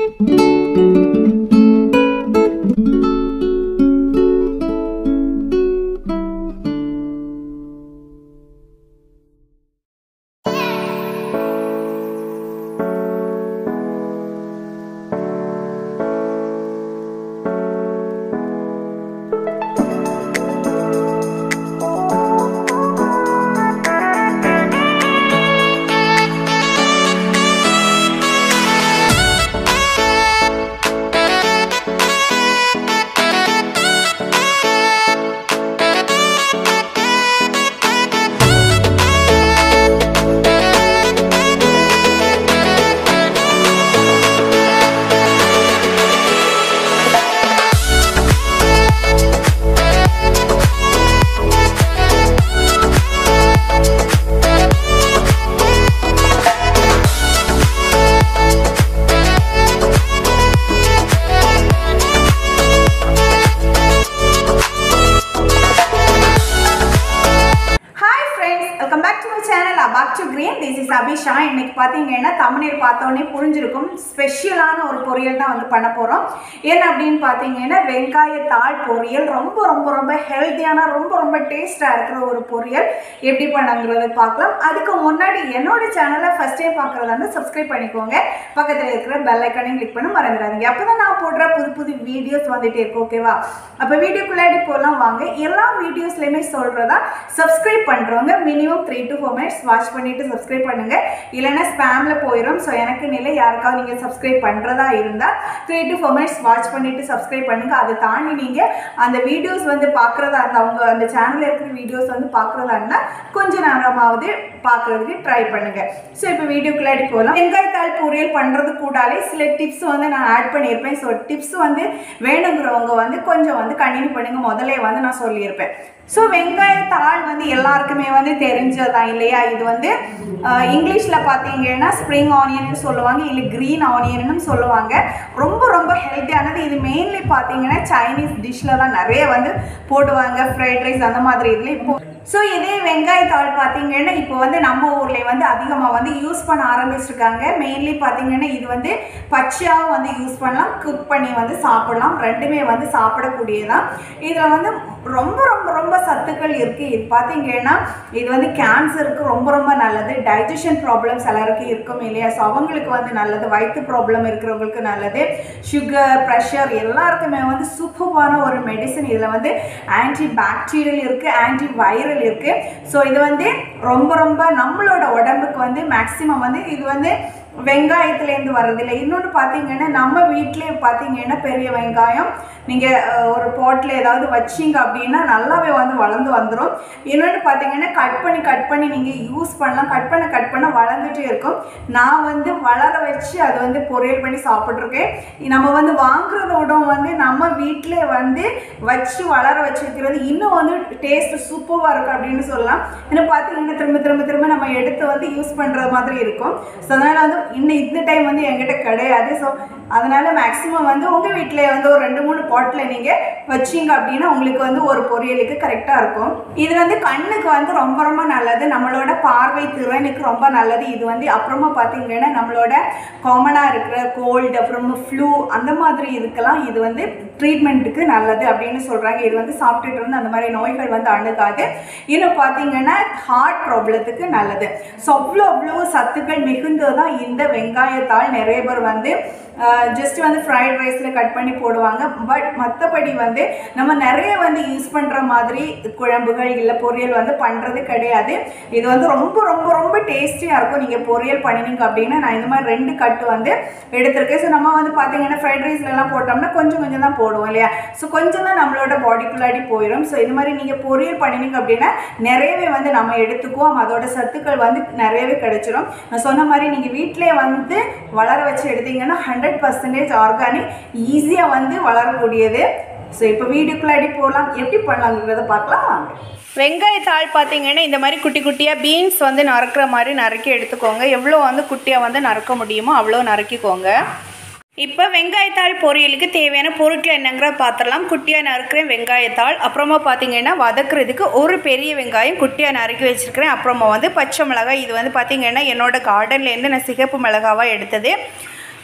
hi friends welcome back to my channel aback to green this is Abisha இன்னைக்கு பார்த்தீங்கன்னா தமிழ் பார்த்தோன்னே புரிஞ்சிருக்கும் ஸ்பெஷலான ஒரு பொரியல் தான் வந்து பண்ண போகிறோம் என்ன அப்படின்னு பார்த்தீங்கன்னா வெங்காயத்தாள் பொரியல் ரொம்ப ரொம்ப ரொம்ப ஹெல்த்தியான ரொம்ப ரொம்ப டேஸ்ட்டாக இருக்கிற ஒரு பொரியல் எப்படி பண்ணங்கிறத பார்க்கலாம் அதுக்கு முன்னாடி என்னோட சேனலை ஃபஸ்ட் டைம் பார்க்குறதா இருந்தால் சப்ஸ்கிரைப் பண்ணிக்கோங்க பக்கத்தில் இருக்கிற பெல் ஐக்கனையும் கிளிக் பண்ண மறந்துடாதீங்க அப்போ தான் நான் போடுற புது புது வீடியோஸ் வந்துட்டே இருக்கு ஓகேவா அப்போ வீடியோக்குள்ளாடி போகலாம் வாங்க எல்லா வீடியோஸ்லையுமே சொல்கிறதா சப்ஸ்கிரைப் பண்ணுறவங்க minimum three to four minutes watch பண்ணிவிட்டு சப்ஸ்கிரைப் பண்ணுங்கள் இல்லைன்னா ஸ்பேமில் போயிடும் ஸோ எனக்கு நிலை யாருக்காவது நீங்கள் சப்ஸ்கிரைப் பண்ணுறதா இருந்தால் three to four minutes watch பண்ணிவிட்டு சப்ஸ்கிரைப் பண்ணுங்கள் அதை தாண்டி நீங்கள் அந்த வீடியோஸ் வந்து பார்க்குறதா இருந்தால் அவங்க அந்த சேனலில் இருக்கிற வீடியோஸ் வந்து பார்க்குறதா இருந்தால் கொஞ்ச நேரமாவது பார்க்குறதுக்கு ட்ரை பண்ணுங்கள் ஸோ இப்போ வீடியோக்குள்ளாடி போகலாம் வெங்காயத்தாள் பொரியல் பண்ணுறது கூடாலே சில டிப்ஸ் வந்து நான் ஆட் பண்ணியிருப்பேன் ஸோ டிப்ஸ் வந்து வேணுங்கிறவங்க வந்து கொஞ்சம் வந்து கண்டினியூ பண்ணுங்கள் முதல்ல வந்து நான் சொல்லியிருப்பேன் ஸோ வெங்காயத்தாள் வந்து எல்லாருக்குமே வந்து தெரிஞ்சதான் இல்லையா இது வந்து இங்கிலீஷில் பார்த்தீங்கன்னா ஸ்ப்ரிங் ஆனியன் சொல்லுவாங்க இல்லை க்ரீன் ஆனியன்னு சொல்லுவாங்க ரொம்ப ரொம்ப ஹெல்த்தியானது இது மெயின்லி பார்த்தீங்கன்னா சைனீஸ் டிஷ்ஷில் தான் நிறைய வந்து போடுவாங்க ஃப்ரைட் ரைஸ் அந்த மாதிரி இதில் இப்போ ஸோ இதே வெங்காயத்தாள் பார்த்தீங்கன்னா இப்போ வந்து நம்ம ஊரில் வந்து அதிகமாக வந்து யூஸ் பண்ண ஆரம்பிச்சிருக்காங்க மெயின்லி பார்த்தீங்கன்னா இது வந்து பச்சையாகவும் வந்து யூஸ் பண்ணலாம் குக் பண்ணி வந்து சாப்பிடலாம் ரெண்டுமே வந்து சாப்பிடக்கூடியதான் இதில் வந்து ரொம்ப ரொம்ப ரொம்ப சத்துக்கள் இருக்குது இது பார்த்தீங்கன்னா இது வந்து கேன்சருக்கு ரொம்ப ரொம்ப நல்லது டைஜஷன் ப்ராப்ளம்ஸ் எல்லாருக்கும் இருக்கும் இல்லையா ஸோ அவங்களுக்கு வந்து நல்லது வயிற்று ப்ராப்ளம் இருக்கிறவங்களுக்கு நல்லது சுகர் ப்ரெஷர் எல்லாருக்குமே வந்து சூப்பரான ஒரு மெடிசன் இதில் வந்து ஆன்டி பாக்டீரியல் இருக்குது ஆன்டி வைரல் இருக்குது ஸோ இது வந்து ரொம்ப ரொம்ப நம்மளோட உடம்புக்கு வந்து மேக்ஸிமம் வந்து இது வந்து வெங்காயத்துலேருந்து வர்றதில்லை இன்னொன்று பார்த்தீங்கன்னா நம்ம வீட்டிலே பார்த்தீங்கன்னா பெரிய வெங்காயம் நீங்கள் ஒரு பாட்டில் ஏதாவது வச்சிங்க அப்படின்னா நல்லாவே வந்து வளர்ந்து வந்துடும் இன்னொன்று பார்த்தீங்கன்னா கட் பண்ணி கட் பண்ணி நீங்கள் யூஸ் பண்ணலாம் கட் பண்ண கட் பண்ண வளர்ந்துட்டே இருக்கும் நான் வந்து வளர வச்சு அதை வந்து பொரியல் பண்ணி சாப்பிட்ருக்கேன் நம்ம வந்து வாங்குறத விட வந்து நம்ம வீட்டிலே வந்து வச்சு வளர வச்சுருக்கிறது இன்னும் வந்து டேஸ்ட் சூப்பராக இருக்கும் அப்படின்னு சொல்லலாம் ஏன்னா பார்த்தீங்கன்னா திரும்ப திரும்ப திரும்ப நம்ம எடுத்து வந்து யூஸ் பண்ணுற மாதிரி இருக்கும் ஸோ அதனால் வந்து இன்னும் இந்த டைம் வந்து என்கிட்ட கிடையாது ஸோ அதனால் மேக்ஸிமம் வந்து உங்கள் வீட்டில் வந்து ஒரு ரெண்டு மூணு பாட்டில் நீங்கள் வச்சிங்க அப்படின்னா உங்களுக்கு வந்து ஒரு பொரியலுக்கு கரெக்டாக இருக்கும் இது வந்து கண்ணுக்கு வந்து ரொம்ப ரொம்ப நல்லது நம்மளோட பார்வை திறனுக்கு ரொம்ப நல்லது இது வந்து அப்புறமா பார்த்தீங்கன்னா நம்மளோட காமனாக இருக்கிற கோல்டு அப்புறமா ஃப்ளூ அந்த மாதிரி இதுக்கெல்லாம் இது வந்து ட்ரீட்மெண்ட்டுக்கு நல்லது அப்படின்னு சொல்கிறாங்க இது வந்து சாப்பிட்டுட்டு வந்து அந்த மாதிரி நோய்கள் வந்து அணுகாது இன்னும் பார்த்தீங்கன்னா ஹார்ட் ப்ராப்ளத்துக்கு நல்லது ஸோ அவ்வளோ அவ்வளோ சத்துக்கள் மிகுந்தது தான் இந்த வெங்காயத்தால் நிறைய பேர் வந்து ஜஸ்ட் வந்து ஃப்ரைட் ரைஸில் கட் பண்ணி போடுவாங்க பட் மற்றபடி வந்து நம்ம நிறைய வந்து யூஸ் பண்ணுற மாதிரி குழம்புகள் இல்லை பொரியல் வந்து பண்ணுறது கிடையாது இது வந்து ரொம்ப ரொம்ப ரொம்ப டேஸ்டியாக இருக்கும் நீங்கள் பொரியல் பண்ணினீங்க அப்படின்னா நான் இந்த மாதிரி ரெண்டு கட்டு வந்து எடுத்திருக்கேன் ஸோ நம்ம வந்து பார்த்தீங்கன்னா ஃப்ரைட் ரைஸ்லலாம் போட்டோம்னா கொஞ்சம் கொஞ்சம் தான் போடுவோம் இல்லையா ஸோ கொஞ்சம் தான் நம்மளோட பாடிக்குள்ளாடி போயிடும் ஸோ இது மாதிரி நீங்கள் பொரியல் பண்ணினீங்க அப்படின்னா நிறையவே வந்து நம்ம எடுத்துக்குவோம் அதோட சத்துக்கள் வந்து நிறையவே கிடைச்சிரும் நான் சொன்ன மாதிரி நீங்கள் வீட்டிலே வந்து வளர வச்சு எடுத்தீங்கன்னா ஹண்ட்ரட் பர்சன்டேஜ் ஆர்கானிக் ஈஸியாக வந்து வளரக்கூடியது ஸோ இப்போ வீடியோக்குள்ளாடி போகலாம் எப்படி பண்ணலாங்கிறத பார்க்கலாம் வாங்க வெங்காயத்தாள் பார்த்தீங்கன்னா இந்த மாதிரி குட்டி குட்டியாக பீன்ஸ் வந்து நறுக்கிற மாதிரி நறுக்கி எடுத்துக்கோங்க எவ்வளோ வந்து குட்டியாக வந்து நறுக்க முடியுமோ அவ்வளோ நறுக்கிக்கோங்க இப்போ வெங்காயத்தாள் பொரியலுக்கு தேவையான பொருட்கள் என்னங்கிறத பார்த்துடலாம் குட்டியாக நறுக்கிறேன் வெங்காயத்தாள் அப்புறமா பார்த்தீங்கன்னா வதக்குறதுக்கு ஒரு பெரிய வெங்காயம் குட்டியாக நறுக்கி வச்சுருக்கிறேன் அப்புறமா வந்து பச்சை மிளகாய் இது வந்து பார்த்தீங்கன்னா என்னோட கார்டன்லேருந்து நான் சிகப்பு மிளகாவாக எடுத்தது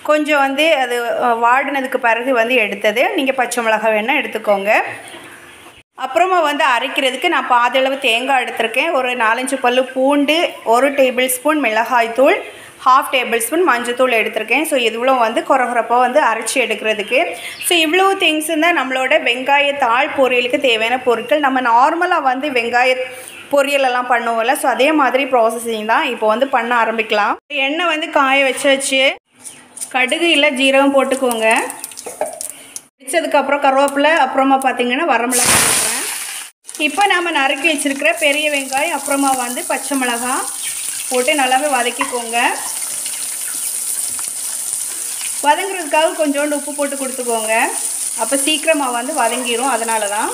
கொஞ்சம் வந்து அது அஹ், வாடினதுக்கு பிறகு வந்து எடுத்தது நீங்கள் பச்சை மிளகாய் வேணால் எடுத்துக்கோங்க அப்புறமா வந்து அரைக்கிறதுக்கு நான் பாதளவு தேங்காய் எடுத்திருக்கேன் ஒரு நாலஞ்சு பல்லு பூண்டு ஒரு டேபிள் ஸ்பூன் மிளகாய்த்தூள் ஹாஃப் டேபிள் ஸ்பூன் மஞ்சத்தூள் எடுத்திருக்கேன் ஸோ இவ்வளோ வந்து குறகுறப்பாக வந்து அரைச்சி எடுக்கிறதுக்கு ஸோ இவ்வளோ திங்ஸ் தான் நம்மளோட வெங்காய தாள் பொரியலுக்கு தேவையான பொருட்கள் நம்ம நார்மலாக வந்து வெங்காய பொரியல் எல்லாம் பண்ணுவோம்ல ஸோ அதே மாதிரி ப்ராசஸிங் தான் இப்போ வந்து பண்ண ஆரம்பிக்கலாம் எண்ணெய் வந்து காய வச்சாச்சு கடுகு இல்லை ஜீரகம் போட்டுக்கோங்க பிடிச்சதுக்கப்புறம் கருவேப்பிலை அப்புறமா பார்த்தீங்கன்னா வரமிளகாய் போடுறேன் இப்போ நம்ம நறுக்கி வச்சிருக்கிற பெரிய வெங்காயம் அப்புறமா வந்து பச்சை மிளகாய் போட்டு நல்லாவே வதக்கிக்கோங்க வதங்குறதுக்காக கொஞ்சோண்டு உப்பு போட்டு கொடுத்துக்கோங்க அப்போ சீக்கிரமாக வந்து வதங்கிரும் அதனால தான்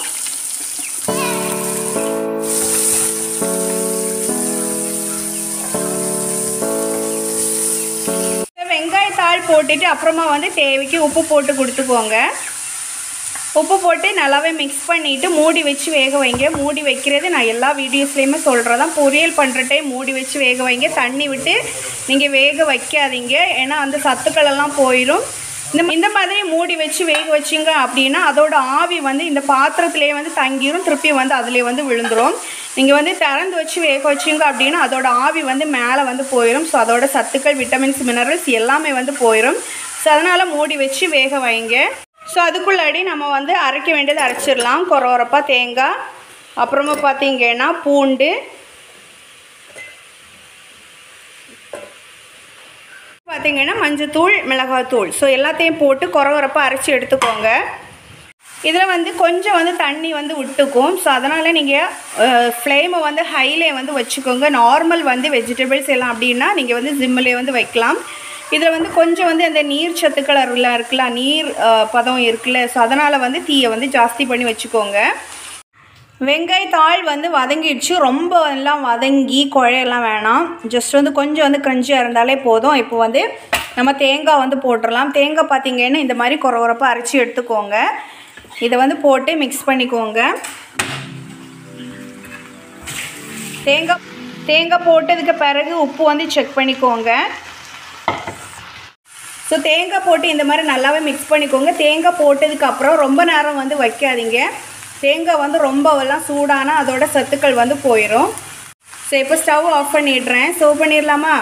வெங்காயத்தாள் போட்டுட்டு அப்புறமா வந்து தேவைக்கு உப்பு போட்டு கொடுத்துக்கோங்க உப்பு போட்டு நல்லாவே மிக்ஸ் பண்ணிவிட்டு மூடி வச்சு வேக வைங்க மூடி வைக்கிறது நான் எல்லா வீடியோஸ்லேயுமே சொல்கிறதான் பொரியல் பண்ணுற டைம் மூடி வச்சு வேக வைங்க தண்ணி விட்டு நீங்கள் வேக வைக்காதீங்க ஏன்னா அந்த சத்துக்கள் எல்லாம் போயிடும் இந்த இந்த மாதிரி மூடி வச்சு வேக வச்சிங்க அப்படின்னா அதோட ஆவி வந்து இந்த பாத்திரத்துலேயே வந்து தங்கிரும் திருப்பி வந்து அதிலே வந்து விழுந்துரும் நீங்கள் வந்து திறந்து வச்சு வேக வச்சிங்க அப்படின்னா அதோட ஆவி வந்து மேலே வந்து போயிடும் ஸோ அதோட சத்துக்கள் விட்டமின்ஸ் மினரல்ஸ் எல்லாமே வந்து போயிடும் ஸோ அதனால் மூடி வச்சு வேக வைங்க ஸோ அதுக்குள்ளாடி நம்ம வந்து அரைக்க வேண்டியது அரைச்சிடலாம் கொரவரப்பாக தேங்காய் அப்புறமா பார்த்தீங்கன்னா பூண்டு பார்த்தீங்கன்னா மஞ்சத்தூள் மிளகாத்தூள் ஸோ எல்லாத்தையும் போட்டு கொரவரப்பாக அரைச்சி எடுத்துக்கோங்க இதில் வந்து கொஞ்சம் வந்து தண்ணி வந்து விட்டுக்கும் ஸோ அதனால் நீங்கள் ஃப்ளேமை வந்து ஹைலே வந்து வச்சுக்கோங்க நார்மல் வந்து வெஜிடபிள்ஸ் எல்லாம் அப்படின்னா நீங்கள் வந்து ஜிம்மிலே வந்து வைக்கலாம் இதில் வந்து கொஞ்சம் வந்து அந்த நீர் சத்துக்கள் எல்லாம் இருக்குல்ல நீர் அஹ், பதம் இருக்குல்ல ஸோ அதனால் வந்து தீயை வந்து ஜாஸ்தி பண்ணி வச்சுக்கோங்க வெங்காயத்தாள் வந்து வதங்கிடுச்சு ரொம்ப எல்லாம் வதங்கி குழையெல்லாம் வேணாம் ஜஸ்ட் வந்து கொஞ்சம் வந்து க்ரன்ச்சியாக இருந்தாலே போதும் இப்போ வந்து நம்ம தேங்காய் வந்து போட்டுடலாம் தேங்காய் பார்த்தீங்கன்னா இந்த மாதிரி குறகுறப்பாக அரைச்சி எடுத்துக்கோங்க இதை வந்து போட்டு மிக்ஸ் பண்ணிக்கோங்க தேங்காய் தேங்காய் போட்டதுக்கு பிறகு உப்பு வந்து செக் பண்ணிக்கோங்க ஸோ தேங்காய் போட்டு இந்த மாதிரி நல்லாவே மிக்ஸ் பண்ணிக்கோங்க தேங்காய் போட்டதுக்கு அப்புறம் ரொம்ப நேரம் வந்து வைக்காதீங்க தேங்காய் வந்து ரொம்பவெல்லாம் சூடானா அதோட சத்துக்கள் வந்து போயிடும் ஸோ இப்போ ஸ்டவ் ஆஃப் பண்ணிடுறேன் சர்வ் பண்ணிடலாமா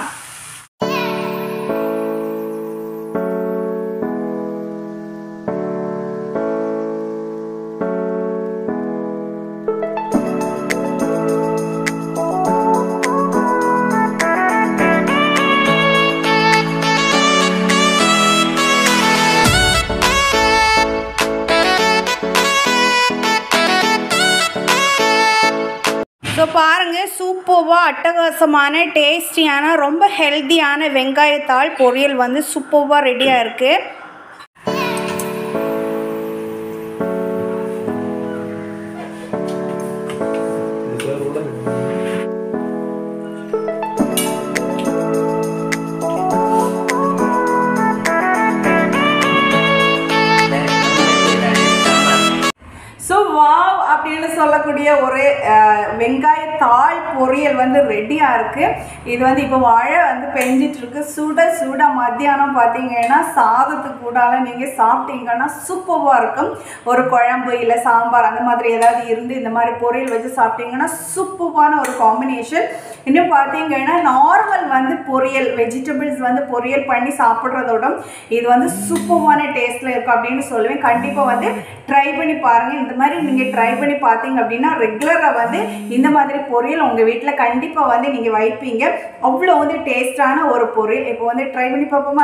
ஸோ பாருங்கள் சூப்பர்வாக அட்டகாசமான டேஸ்டியான ரொம்ப ஹெல்த்தியான வெங்காயத்தாள் பொரியல் வந்து சூப்பர்வாக ரெடியாக இருக்குது ஸோ வாவ் அப்படின்னு சொல்லக்கூடிய ஒரு அஹ், வெங்காயத்தாள் பொரியல் வந்து ரெடியாக இருக்குது இது வந்து இப்போ மழை வந்து பெஞ்சிட்டு இருக்கு சுட சுட மத்தியானம் பார்த்தீங்கன்னா சாதத்துக்கு கூடால நீங்கள் சாப்பிட்டீங்கன்னா சூப்பராக இருக்கும் ஒரு குழம்பு இல்லை சாம்பார் அந்த மாதிரி ஏதாவது இருந்து இந்த மாதிரி பொரியல் வச்சு சாப்பிட்டீங்கன்னா சூப்பரான ஒரு காம்பினேஷன் இன்னும் பார்த்தீங்கன்னா நார்மல் வந்து பொரியல் வெஜிடபிள்ஸ் வந்து பொரியல் பண்ணி சாப்பிட்றதோட இது வந்து சூப்பரான டேஸ்ட்டில் இருக்கும் அப்படின்னு சொல்லுவேன் கண்டிப்பாக வந்து ட்ரை பண்ணி பாருங்கள் இந்த மாதிரி நீங்கள் ட்ரை பண்ணி பார்த்தீங்க அப்படின்னா ரெகுலராக வந்து இந்த மாதிரி பொரியல் உங்கள் வீட்டில் கண்டிப்பாக வந்து நீங்கள் வைப்பீங்க அவ்வளோ வந்து டேஸ்டான ஒரு பொரியல் இப்போ வந்து ட்ரை பண்ணி பார்ப்போமா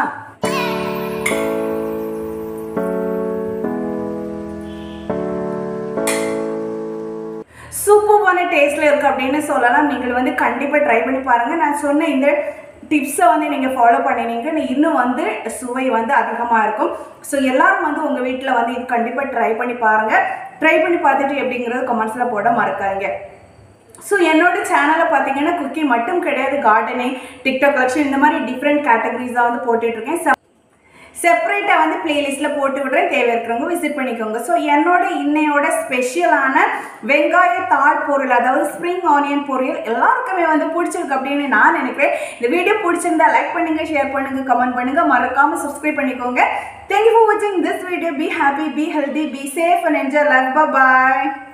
சூப்பரான டேஸ்ட்டில் இருக்குது அப்படின்னு சொல்லலாம் நீங்கள் வந்து கண்டிப்பாக ட்ரை பண்ணி பாருங்கள் நான் சொன்ன இந்த டிப்ஸை வந்து நீங்கள் ஃபாலோ பண்ணினீங்க இன்னும் வந்து சுவை வந்து அதிகமாக இருக்கும் ஸோ எல்லாரும் வந்து உங்கள் வீட்டில் வந்து இது கண்டிப்பாக ட்ரை பண்ணி பாருங்கள் ட்ரை பண்ணி பார்த்துட்டு எப்படிங்கிறது கமெண்ட்ஸில் போட மறக்காதீங்க ஸோ என்னோட சேனலை பார்த்தீங்கன்னா குக்கிங் மட்டும் கிடையாது கார்டனிங் டிக்டாக் கலெக்ஷன் இந்த மாதிரி டிஃப்ரெண்ட் கேட்டகரிஸாக வந்து போட்டுட்ருக்கேன் செப்பரேட்டாக வந்து பிளேலிஸ்ட்டில் போட்டு விடுறேன் தேவை இருக்கிறவங்க விசிட் பண்ணிக்கோங்க ஸோ என்னோட இன்னையோட ஸ்பெஷலான வெங்காய தாள் பொரியல் அதாவது ஸ்ப்ரிங் ஆனியன் பொரியல் எல்லாருக்குமே வந்து பிடிச்சிருக்கு அப்படின்னு நான் நினைக்கிறேன் இந்த வீடியோ பிடிச்சிருந்தா லைக் பண்ணுங்க ஷேர் பண்ணுங்க கமெண்ட் பண்ணுங்க மறக்காம சப்ஸ்கிரைப் பண்ணிக்கோங்க தேங்க்யூ ஃபார் வாட்சிங் this video be happy be healthy be safe and enjoy life bye